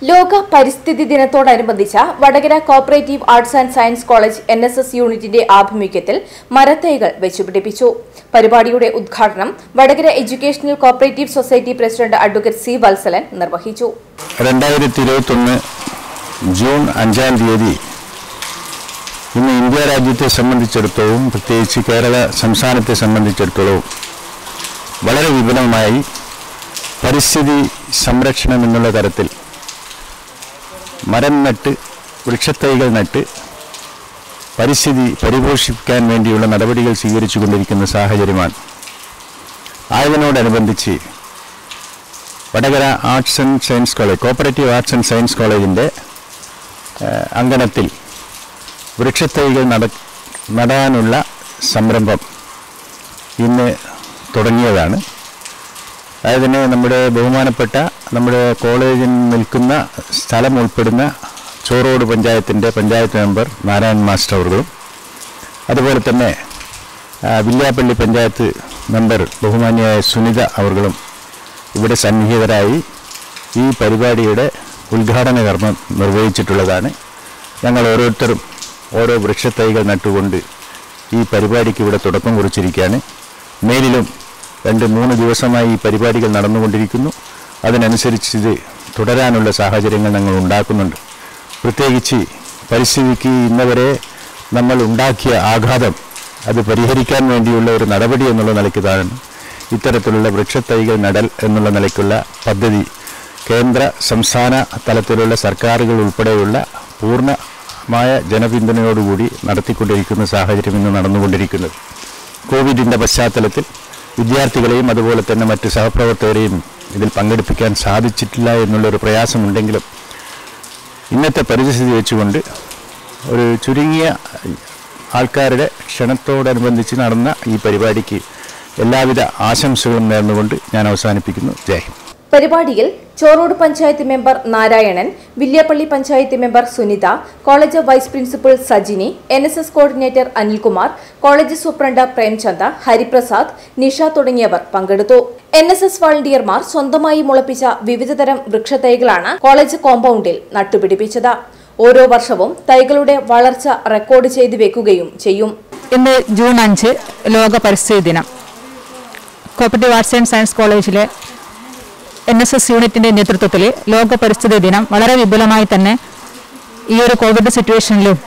ലോക പരിസ്ഥിതി ദിനത്തോടനുബന്ധിച്ച Vadakara cooperative arts and science college N S S യൂണിറ്റിന്റെ ആഭിമുഖ്യത്തിൽ മരത്തൈകൾ വെച്ചുപിടിപ്പിച്ചു പരിപാടിയുടെ ഉദ്ഘാടനം Vadakara educational cooperative society president advocate C Valsalan നിർവഹിച്ചു രണ്ടായിരത്തി ഇരുപത്തൊന്ന് ജൂൺ അഞ്ചാം തീയതി ഇന്ന് ഇന്ത്യ രാജ്യത്തെ സംബന്ധിച്ചിടത്തോളം പ്രത്യേകിച്ച് കേരള സംസ്ഥാനത്തെ സംബന്ധിച്ചിടത്തോളം വളരെ വിപുലമായി പരിസ്ഥിതി സംരക്ഷണം എന്നുള്ള തരത്തിൽ മരം നട്ട് വൃക്ഷത്തൈകൾ നട്ട് പരിസ്ഥിതി പരിപോഷിപ്പിക്കാൻ വേണ്ടിയുള്ള നടപടികൾ സ്വീകരിച്ചു കൊണ്ടിരിക്കുന്ന സാഹചര്യമാണ് ആയതിനോടനുബന്ധിച്ച് Vadakara arts and science college cooperative arts and science കോളേജിൻ്റെ ഏഹ്, അങ്കണത്തിൽ വൃക്ഷത്തൈകൾ നട നടാനുള്ള സംരംഭം ഇന്ന് തുടങ്ങിയതാണ് അതിന് നമ്മുടെ ബഹുമാനപ്പെട്ട നമ്മുടെ കോളേജിൽ നിൽക്കുന്ന സ്ഥലം ഉൾപ്പെടുന്ന ചോറോട് പഞ്ചായത്തിൻ്റെ പഞ്ചായത്ത് മെമ്പർ നാരായണൻ മാസ്റ്റർ അവர்களுം അതുപോലെ തന്നെ ആ, വില്യാപ്പള്ളി പഞ്ചായത്ത് മെമ്പർ ബഹുമാന്യായ സുനിത അവர்களுം ഇവിടെ സന്നിഹിതരായി ഈ പരിപാടിയുടെ ഉദ്ഘാടന കർമ്മം നിർവഹിച്ചിട്ടുള്ളതാണ് ഞങ്ങൾ ഓരോരുത്തരും ഓരോ വൃക്ഷത്തൈകൾ നട്ടുകൊണ്ട് ഈ പരിപാടിക്ക് ഇവിടെ തുടക്കം കുറിച്ചിരിക്കുകയാണ് മേലിലും രണ്ട് മൂന്ന് ദിവസമായി ഈ പരിപാടികൾ നടന്നുകൊണ്ടിരിക്കുന്നു അതിനനുസരിച്ച് ഇത് തുടരാനുള്ള സാഹചര്യങ്ങൾ ഞങ്ങൾ ഉണ്ടാക്കുന്നുണ്ട് പ്രത്യേകിച്ച് പരിസ്ഥിതിക്ക് ഇന്നവരെ നമ്മൾ ഉണ്ടാക്കിയ ആഘാതം അത് പരിഹരിക്കാൻ വേണ്ടിയുള്ള ഒരു നടപടി എന്നുള്ള നിലയ്ക്കാണ് ഇത്തരത്തിലുള്ള വൃക്ഷത്തൈകൾ നടൽ എന്നുള്ള നിലയ്ക്കുള്ള പദ്ധതി കേന്ദ്ര സംസ്ഥാന തലത്തിലുള്ള സർക്കാരുകൾ ഉൾപ്പെടെയുള്ള പൂർണ്ണമായ ജനപിന്തുണയോടുകൂടി നടത്തിക്കൊണ്ടിരിക്കുന്ന സാഹചര്യം ഇന്ന് നടന്നുകൊണ്ടിരിക്കുന്നത് കോവിഡിൻ്റെ പശ്ചാത്തലത്തിൽ വിദ്യാർത്ഥികളെയും അതുപോലെ തന്നെ മറ്റ് സഹപ്രവർത്തകരെയും ഇതിൽ പങ്കെടുപ്പിക്കാൻ സാധിച്ചിട്ടില്ല എന്നുള്ളൊരു പ്രയാസമുണ്ടെങ്കിലും ഇന്നത്തെ പരിസ്ഥിതി വെച്ചുകൊണ്ട് ഒരു ചുരുങ്ങിയ ആൾക്കാരുടെ ക്ഷണത്തോടനുബന്ധിച്ച് നടന്ന ഈ പരിപാടിക്ക് എല്ലാവിധ ആശംസകളും നേർന്നുകൊണ്ട് ഞാൻ അവസാനിപ്പിക്കുന്നു ജയ് ഹിന്ദ് പരിപാടിയിൽ Chorode panchayat member Narayanan Villiappally panchayat member Sunitha college vice principal Sajini N S S coordinator Anilkumar college superintendent Premchand Hariprasad Nisha തുടങ്ങിയവർ പങ്കെടുത്തു എൻ എസ് എസ് വളണ്ടിയർമാർ സ്വന്തമായി മുളപ്പിച്ച വിവിധതരം വൃക്ഷത്തൈകളാണ് കോളേജ് കോമ്പൗണ്ടിൽ നട്ടുപിടിപ്പിച്ചത് ഓരോ വർഷവും തൈകളുടെ വളർച്ച റെക്കോർഡ് ചെയ്തു വെക്കുകയും ചെയ്യും ഇന്ന് ജൂൺ അഞ്ച് ലോക പരിസ്ഥിതി ദിനം കോപ്പറേറ്റീവ് ആർട്സ് ആൻഡ് സയൻസ് കോളേജിലെ എൻ എസ് എസ് യൂണിറ്റിൻ്റെ നേതൃത്വത്തിൽ ലോക പരിസ്ഥിതി ദിനം വളരെ വിപുലമായി തന്നെ ഈ ഒരു കോവിഡ് സിറ്റുവേഷനിലും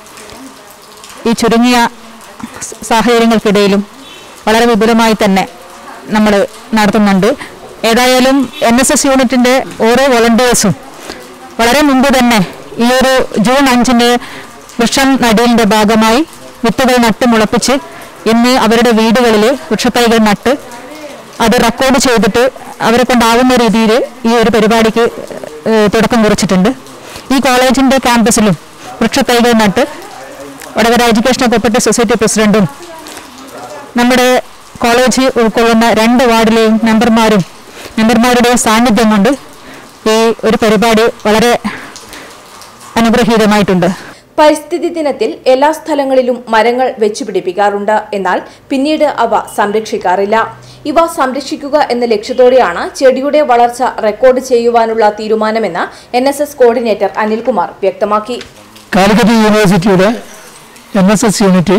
ഈ ചുരുങ്ങിയ സ- സാഹചര്യങ്ങൾക്കിടയിലും വളരെ വിപുലമായി തന്നെ നമ്മൾ നടത്തുന്നുണ്ട് ഏതായാലും എൻ എസ് എസ് യൂണിറ്റിൻ്റെ ഓരോ വോളണ്ടിയേഴ്സും വളരെ മുമ്പ് തന്നെ ഈ ഒരു ജൂൺ അഞ്ചിന് വൃക്ഷം നടീലിൻ്റെ ഭാഗമായി വിത്തുകൾ നട്ട് മുളപ്പിച്ച് ഇന്ന് അവരുടെ വീടുകളിൽ വൃക്ഷത്തൈകൾ നട്ട് അത് റെക്കോർഡ് ചെയ്തിട്ട് അവരെ കൊണ്ടാവുന്ന രീതിയിൽ ഈ ഒരു പരിപാടിക്ക് ഏഹ്, തുടക്കം കുറിച്ചിട്ടുണ്ട് ഈ കോളേജിൻ്റെ ക്യാമ്പസിലും വൃക്ഷത്തൈകൾ നട്ട് വടകര എഡ്യൂക്കേഷണൽ കോപ്പറേറ്റീവ് സൊസൈറ്റി പ്രസിഡന്റും നമ്മുടെ കോളേജ് ഉൾക്കൊള്ളുന്ന രണ്ട് വാർഡിലെയും മെമ്പർമാരും മെമ്പർമാരുടെയും സാന്നിധ്യം കൊണ്ട് ഈ ഒരു പരിപാടി വളരെ അനുഗ്രഹീതമായിട്ടുണ്ട് പരിസ്ഥിതി ദിനത്തിൽ എല്ലാ സ്ഥലങ്ങളിലും മരങ്ങൾ വെച്ചുപിടിപ്പിക്കാറുണ്ട് എന്നാൽ പിന്നീട് അവ സംരക്ഷിക്കാറില്ല ഇവ സംരക്ഷിക്കുക എന്ന ലക്ഷ്യത്തോടെയാണ് ചെടിയുടെ വളർച്ച റെക്കോർഡ് ചെയ്യുവാനുള്ള തീരുമാനമെന്ന് N S S coordinator Anilkumar വ്യക്തമാക്കി കാലിക്കറ്റ് യൂണിവേഴ്സിറ്റിയുടെ N S S unit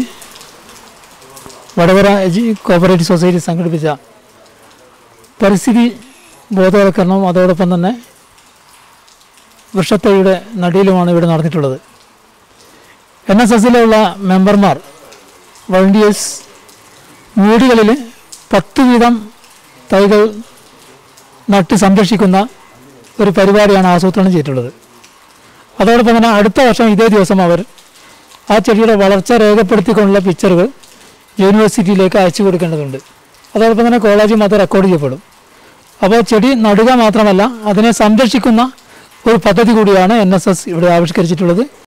Vadakara എജു- കോപ്പറേറ്റീവ് സൊസൈറ്റി സംഘടിപ്പിച്ച പരിസ്ഥിതി ബോധവൽക്കരണവും അതോടൊപ്പം തന്നെ വൃക്ഷത്തൈയുടെ നടിയിലുമാണ് ഇവിടെ നടന്നിട്ടുള്ളത് എൻ എസ് എസിലുള്ള മെമ്പർമാർ വളണ്ടിയേഴ്സ് വീടുകളിൽ പത്ത് വീതം തൈകൾ നട്ട് സംരക്ഷിക്കുന്ന ഒരു പരിപാടിയാണ് ആസൂത്രണം ചെയ്തിട്ടുള്ളത് അതോടൊപ്പം തന്നെ അടുത്ത വർഷം ഇതേ ദിവസം അവർ ആ ചെടിയുടെ വളർച്ച രേഖപ്പെടുത്തിക്കൊണ്ടുള്ള പിക്ചറുകൾ യൂണിവേഴ്സിറ്റിയിലേക്ക് അയച്ചു കൊടുക്കേണ്ടതുണ്ട് അതോടൊപ്പം തന്നെ കോളേജും അത് റെക്കോർഡ് ചെയ്യപ്പെടും അപ്പോൾ ചെടി നടുക മാത്രമല്ല അതിനെ സംരക്ഷിക്കുന്ന ഒരു പദ്ധതി കൂടിയാണ് എൻ എസ് എസ് ഇവിടെ ആവിഷ്കരിച്ചിട്ടുള്ളത്